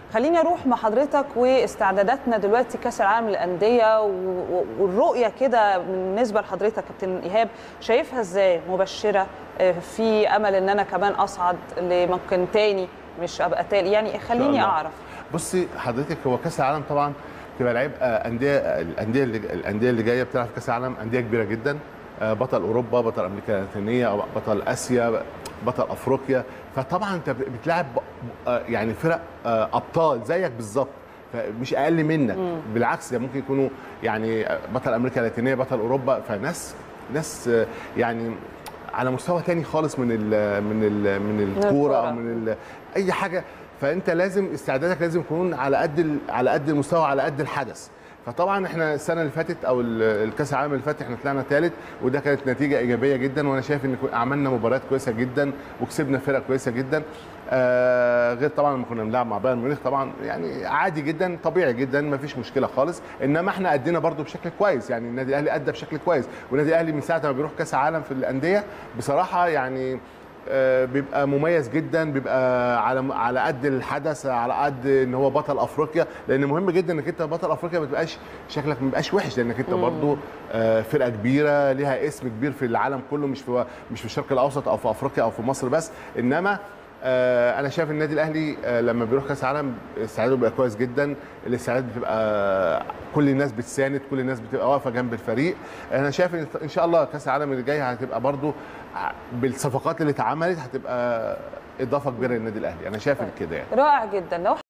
خليني اروح مع حضرتك واستعداداتنا دلوقتي كاس العالم للانديه و- و- والرؤيه كده بالنسبه لحضرتك كابتن ايهاب شايفها ازاي مبشره آه، في امل ان انا كمان اصعد لممكن تاني مش ابقى تاني يعني خليني الله. اعرف بصي حضرتك هو كاس العالم طبعا تبقى لعيب آه، انديه الانديه اللي الانديه اللي جايه بتلعب في كاس العالم انديه كبيره جدا آه، بطل اوروبا بطل امريكا اللاتينيه بطل اسيا بطل افريقيا فطبعا انت بتلعب آه، يعني فرق آه، ابطال زيك بالظبط فمش اقل منك بالعكس ده ممكن يكونوا يعني بطل امريكا اللاتينيه بطل اوروبا فناس ناس آه، يعني على مستوى تاني خالص من ال من ال من الكوره او الكورة. من ال اي حاجه فانت لازم استعدادك لازم يكون على قد ال- على قد المستوى على قد الحدث فطبعا احنا السنه اللي فاتت او ال- الكاس العالم اللي فات احنا طلعنا ثالث وده كانت نتيجه ايجابيه جدا وانا شايف ان كو- عملنا مباريات كويسه جدا وكسبنا فرق كويسه جدا آه غير طبعا لما كنا بنلعب مع بايرن ميونخ طبعا يعني عادي جدا طبيعي جدا ما فيش مشكله خالص انما احنا ادينا برضو بشكل كويس يعني النادي الاهلي ادى بشكل كويس والنادي الاهلي من ساعه ما بيروح كاس العالم في الانديه بصراحه يعني آه، بيبقى مميز جدا بيبقى على على قد الحدث على قد ان هو بطل افريقيا لان مهم جدا انك انت بطل افريقيا ما تبقاش شكلك ما يبقاش وحش لانك انت برضو آه، فرقه كبيره ليها اسم كبير في العالم كله مش في مش في الشرق الاوسط او في افريقيا او في مصر بس انما آه، انا شايف النادي الاهلي آه، لما بيروح كاس العالم استعداده بيبقى كويس جدا الاستعداد بتبقى كل الناس بتساند كل الناس بتبقى واقفه جنب الفريق انا شايف ان ان شاء الله كاس العالم اللي جاي هتبقى برضو ع- بالصفقات اللي اتعملت هتبقى اضافه كبيره للنادي الاهلي انا شايف كده يعني رائع جدا لو